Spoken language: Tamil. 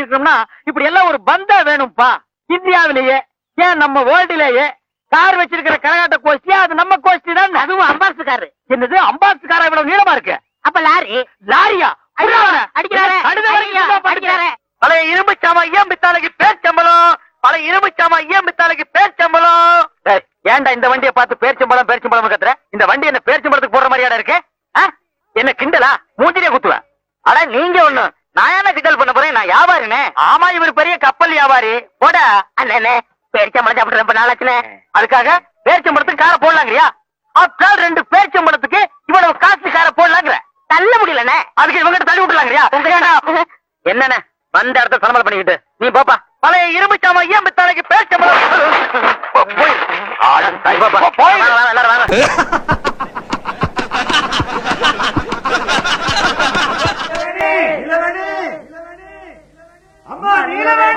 இருக்கணும்னா இப்படி எல்லாம் ஒரு பந்தா வேணும்பா இந்தியாவிலேயே ஏன் நம்ம வேர்ல்டுலயே கார் வச்சிருக்கிற கரகாட்ட கோஷ்டி அது நம்ம கோஷ்டி தான் அதுவும் அம்பாசு காரு என்னது அம்பாசு காரா இவ்வளவு நீளமா இருக்கு அப்ப லாரி லாரியா அடிக்கிறாரே, அடிக்கிறாரே, கழுதை வரைக்கும் அடிக்கிறாரே, சுத்தமா அடிக்கிறாரே. பண்ணிட்டு. பழைய இரும்பு சாமா ஐயம் பித்தாளைக்கு பேர் சம்பளம் பழைய இரும்பு சாமா ஐயம் பித்தாளைக்கு பேர் சம்பளம் டேய், ஏன்டா இந்த வண்டியை பார்த்து பேர் சம்பளம் பேர் சம்பளம் கத்துற இந்த வண்டி என்ன பேர் சம்பளத்துக்கு போடுற மாதிரியாடா இருக்கு ஆ? என்ன கிண்டலா மூஞ்சிலே குத்துவேன் அட நீங்க ஒண்ணு நான் என்ன கிண்டல் பண்ண போறேன் நான் வியாபாரினே ஆமா இவர் பெரிய கப்பல் வியாபாரி போடா அண்ணே பேரிச்சம்பளம் சாப்பிட்டு ரொம்ப நாளாச்சுனே அதுக்காக பேரிச்சம்பளத்துக்கு காரை போடலாங்கறியா ஆப்டால் ரெண்டு பேரிச்சம்பளத்துக்கு இவ்வளவு காசு காரை போடலாங்கிற தள்ள முடியலண்ணே அதுக்கு இவங்க தள்ளி விட்டுலாங்கறியா என்னண்ணே வந்த இடத்த சலமல் பண்ணிக்கிட்டு நீ போப்பா பழைய இரும்பு சாமா ஏன் பித்தாளைக்கு பேரிச்சம்பளம் போ, போய். ஆட, தாய் பாப்பா. வாங்க, வாங்க, எல்லாரும் வாங்க. அம்மா நீலவே